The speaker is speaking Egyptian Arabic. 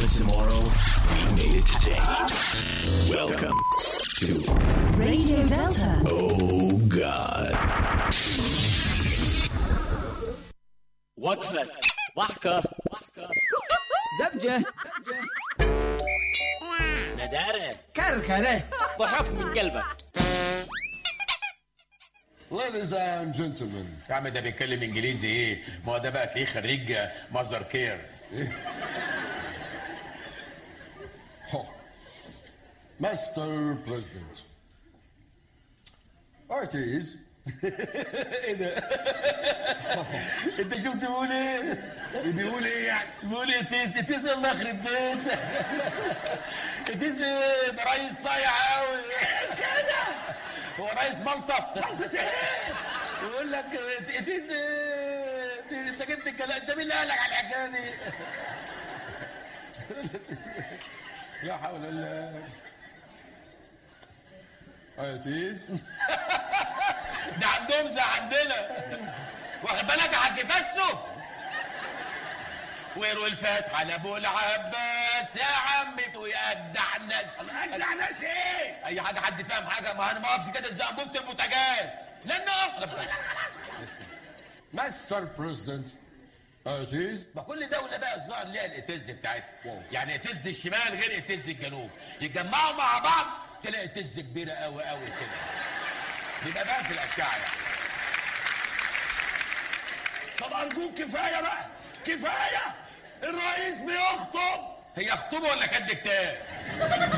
wanted tomorrow, we made it today. Welcome to Radio Delta. Oh God. وقفة ضحكة زبجة ندارة كركرة ضحك من قلبك Ladies and gentlemen يا عم ده بيتكلم انجليزي ايه؟ ما هو ده بقى تلاقيه خريج ماذر كير Mr. President Artists انت شفت بيقول ايه؟ بيقول ايه يعني؟ بيقول ايه تيس تيس الله يخرب بيت تيس ده رئيس صايع قوي كده هو رئيس مالطا مالطا ايه؟ يقول لك تيس انت جبت الكلام انت مين اللي قال لك على الحكايه دي؟ لا حول ولا Artists ده عندهم زي عندنا واخد بالك يا حاج فسو ويروا الفاتحه لابو العباس يا عمي ويقدع الناس أجدع ناس ايه؟ اي حاجه حد فاهم حاجه ما انا ما اقفش كده زي انبوبه البوتاجاز لان اقف Mr. President Artists ما كل دوله بقى الظاهر ليها الاتز بتاعتها يعني اتز الشمال غير اتز الجنوب يتجمعوا مع بعض تلاقي اتز كبيره قوي قوي كده بيبقى بقى في الاشعه يعني طب أرجوك كفاية بقى كفاية الرئيس بيخطب هي خطوبه ولا كاتب كتاب